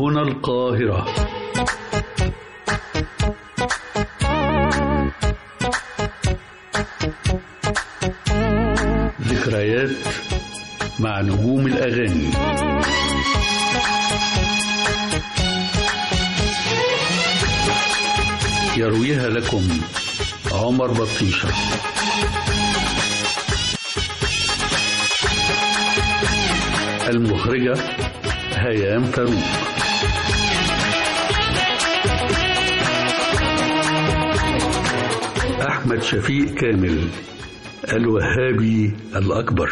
هنا القاهرة ذكريات مع نجوم الأغاني يرويها لكم عمر بطيشة المخرجة هيام فاروق أحمد شفيق كامل الوهابي الأكبر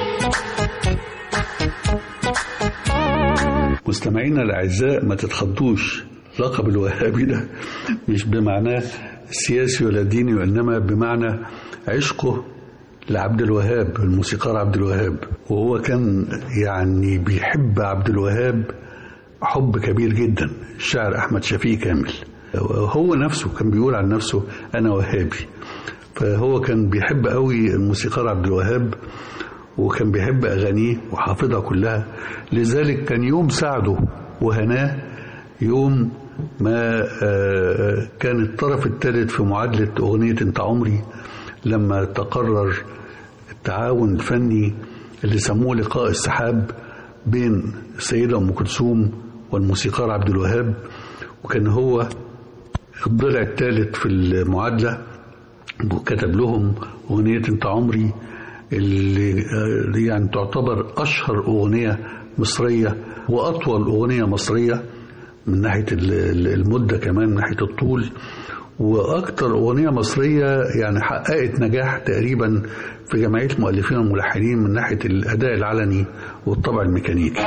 مستمعينا الأعزاء ما تتخضوش لقب الوهابي ده مش بمعناه سياسي ولا ديني وإنما بمعنى عشقه لعبد الوهاب الموسيقار عبد الوهاب وهو كان يعني بيحب عبد الوهاب حب كبير جدا الشاعر أحمد شفيق كامل هو نفسه كان بيقول عن نفسه أنا وهابي فهو كان بيحب قوي الموسيقار عبد الوهاب وكان بيحب أغانيه وحافظها كلها لذلك كان يوم سعده وهناه يوم ما كان الطرف الثالث في معادلة أغنية أنت عمري لما تقرر التعاون الفني اللي سموه لقاء السحاب بين السيدة أم كلثوم والموسيقار عبد الوهاب وكان هو الضلع الثالث في المعادلة وكتب لهم أغنية أنت عمري اللي يعني تعتبر أشهر أغنية مصرية وأطول أغنية مصرية من ناحية المدة كمان من ناحية الطول واكتر اغنيه مصريه يعني حققت نجاح تقريبا في جمعيه المؤلفين والملحنين من ناحيه الاداء العلني والطبع الميكانيكي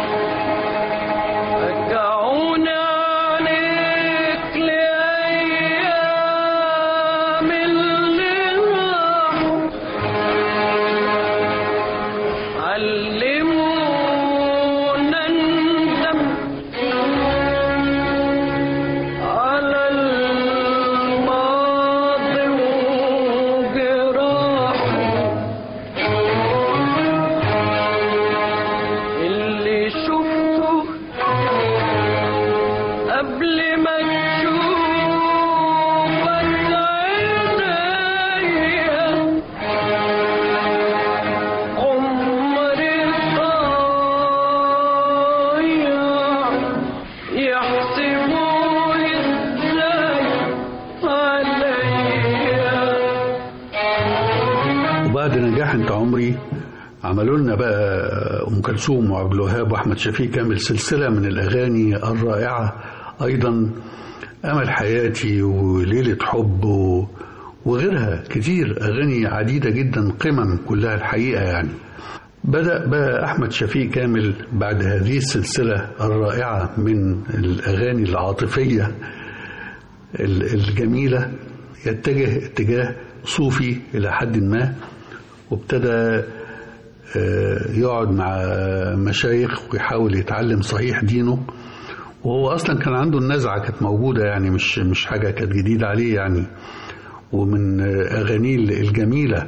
وبعد نجاح انت عمري عملوا لنا بقى ام كلثوم وعبد الوهاب واحمد شفيق كامل سلسله من الاغاني الرائعه ايضا امل حياتي وليله حب وغيرها كتير اغاني عديده جدا قمم كلها الحقيقه يعني بدأ بقى أحمد شفيق كامل بعد هذه السلسلة الرائعة من الأغاني العاطفية الجميلة يتجه اتجاه صوفي إلى حد ما وابتدى يقعد مع مشايخ ويحاول يتعلم صحيح دينه وهو اصلا كان عنده النزعه كانت موجوده يعني مش مش حاجه كانت جديده عليه يعني ومن اغانيه الجميله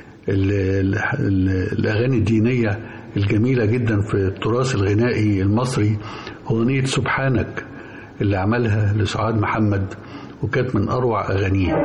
الاغاني الدينيه الجميله جدا في التراث الغنائي المصري اغنيه سبحانك اللي عملها لسعاد محمد وكانت من اروع اغانيه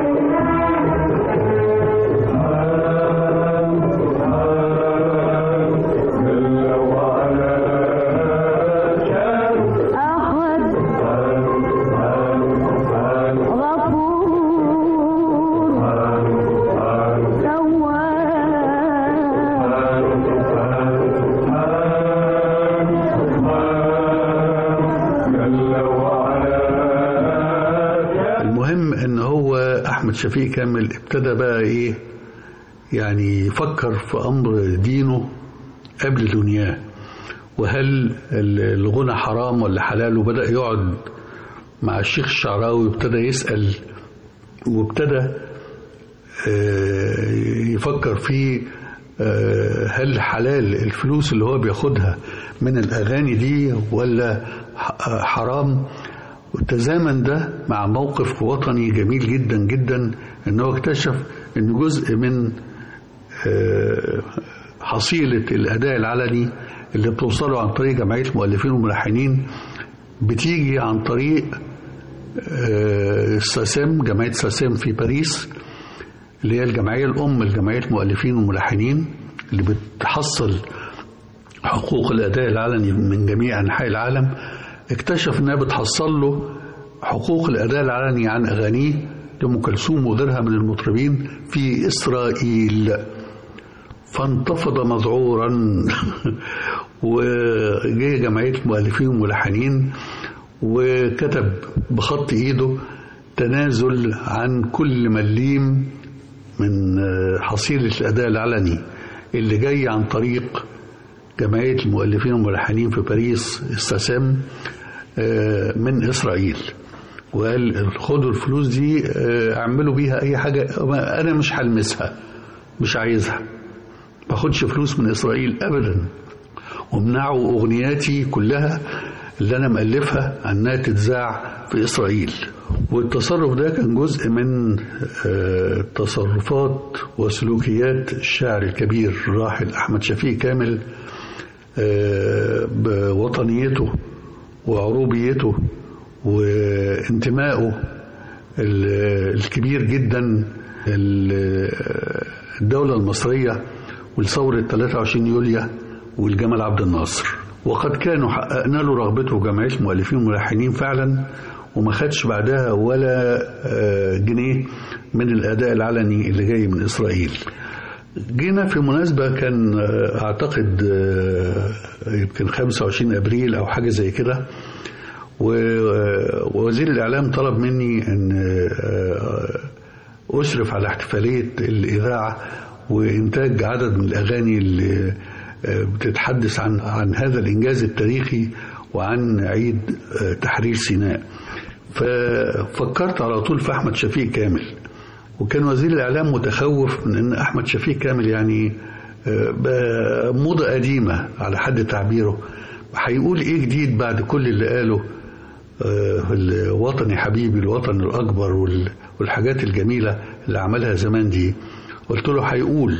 احمد شفيق كامل ابتدى بقى ايه يعني يفكر في امر دينه قبل دنياه وهل الغنى حرام ولا حلال وبدا يقعد مع الشيخ الشعراوي وابتدى يسال وابتدى يفكر في هل حلال الفلوس اللي هو بياخدها من الاغاني دي ولا حرام وتزامن ده مع موقف وطني جميل جدا جدا ان هو اكتشف ان جزء من حصيلة الأداء العلني اللي بتوصله عن طريق جمعية المؤلفين والملحنين بتيجي عن طريق ساسيم جمعية ساسيم في باريس اللي هي الجمعية الأم لجمعية المؤلفين والملحنين اللي بتحصل حقوق الأداء العلني من جميع أنحاء العالم اكتشف إنها بتحصل له حقوق الأداء العلني عن أغانيه لأم كلثوم وغيرها من المطربين في إسرائيل فانتفض مذعورا وجه جمعية المؤلفين والملحنين وكتب بخط ايده تنازل عن كل مليم من حصيلة الأداء العلني اللي جاي عن طريق جمعية المؤلفين والملحنين في باريس استسام من إسرائيل وقال خدوا الفلوس دي اعملوا بيها أي حاجة أنا مش هلمسها مش عايزها ما اخدش فلوس من إسرائيل أبدا ومنعوا أغنياتي كلها اللي أنا مألفها أنها تتذاع في إسرائيل والتصرف ده كان جزء من تصرفات وسلوكيات الشاعر الكبير الراحل أحمد شفيق كامل بوطنيته وعروبيته وانتمائه الكبير جدا الدولة المصرية ولثورة 23 يوليو والجمال عبد الناصر وقد كانوا حققنا له رغبته جمعية المؤلفين والملحنين فعلا وما خدش بعدها ولا جنيه من الأداء العلني اللي جاي من إسرائيل جينا في مناسبة كان أعتقد يمكن 25 أبريل أو حاجة زي كده ووزير الإعلام طلب مني أن أشرف على احتفالية الإذاعة وإنتاج عدد من الأغاني اللي بتتحدث عن عن هذا الإنجاز التاريخي وعن عيد تحرير سيناء ففكرت على طول في أحمد شفيق كامل وكان وزير الإعلام متخوف من أن أحمد شفيق كامل يعني موضة قديمة على حد تعبيره هيقول إيه جديد بعد كل اللي قاله الوطني حبيبي الوطن الأكبر والحاجات الجميلة اللي عملها زمان دي قلت له هيقول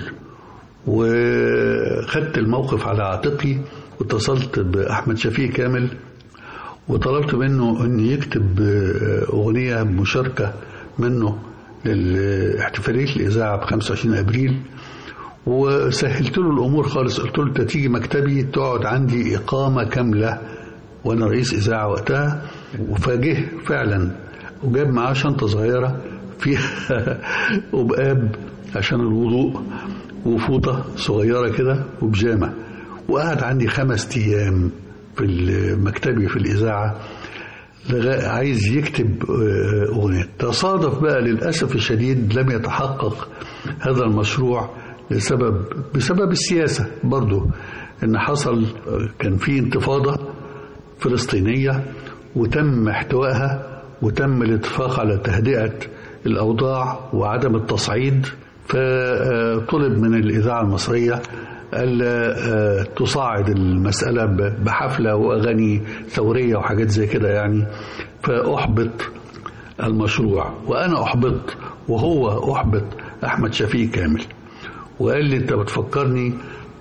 وخدت الموقف على عاتقي واتصلت بأحمد شفيق كامل وطلبت منه أن يكتب أغنية مشاركة منه لاحتفالية الإذاعة ب 25 أبريل وسهلت له الأمور خالص قلت له أنت تيجي مكتبي تقعد عندي إقامة كاملة وأنا رئيس إذاعة وقتها وفاجه فعلا وجاب معاه شنطة صغيرة فيها وبقاب عشان الوضوء وفوطة صغيرة كده وبجامة وقعد عندي خمس أيام في مكتبي في الإذاعة عايز يكتب أغنية تصادف بقى للأسف الشديد لم يتحقق هذا المشروع لسبب بسبب السياسة برضو إن حصل كان في انتفاضة فلسطينية وتم احتوائها وتم الاتفاق على تهدئة الأوضاع وعدم التصعيد فطلب من الإذاعة المصرية ألا تصاعد المسألة بحفلة وأغاني ثورية وحاجات زي كده يعني فأحبط المشروع وأنا أحبط وهو أحبط أحمد شفيق كامل وقال لي أنت بتفكرني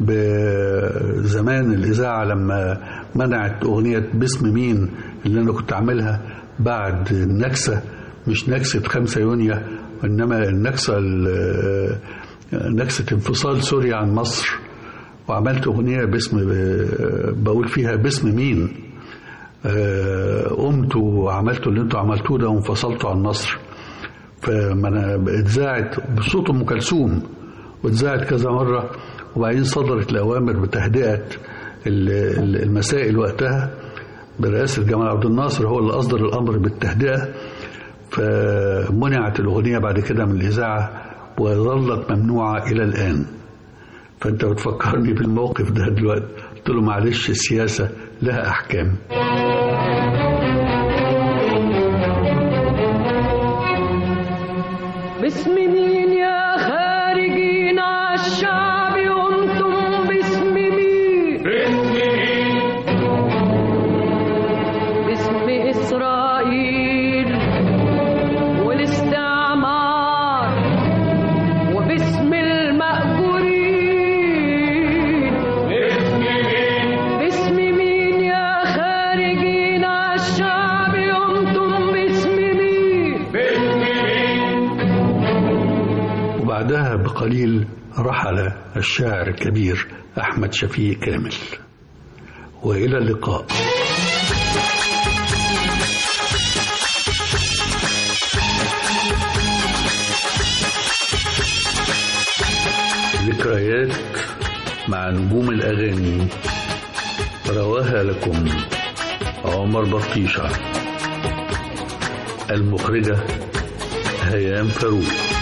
بزمان الإذاعة لما منعت أغنية باسم مين اللي أنا كنت عاملها بعد النكسة مش نكسة 5 يونيو وإنما النكسة نكسة انفصال سوريا عن مصر وعملت أغنية باسم بقول فيها باسم مين قمت وعملت اللي انتوا عملتوه ده وانفصلتوا عن مصر فما انا اتذاعت بصوت ام كلثوم واتذاعت كذا مره وبعدين صدرت الاوامر بتهدئه المسائل وقتها برئاسه جمال عبد الناصر هو اللي اصدر الامر بالتهدئه فمنعت الاغنيه بعد كده من الاذاعه وظلت ممنوعه الى الان فانت بتفكرني بالموقف ده دلوقتي قلت له معلش السياسه لها احكام باسم مين يا خارجين عالشعب وانتم باسم مين باسم اسرائيل والاستعمار وباسم المأجورين باسم مين يا خارجين وقبلها بقليل رحل الشاعر الكبير أحمد شفيق كامل وإلى اللقاء ذكريات مع نجوم الأغاني رواها لكم عمر بطيشة المخرجة هيام فاروق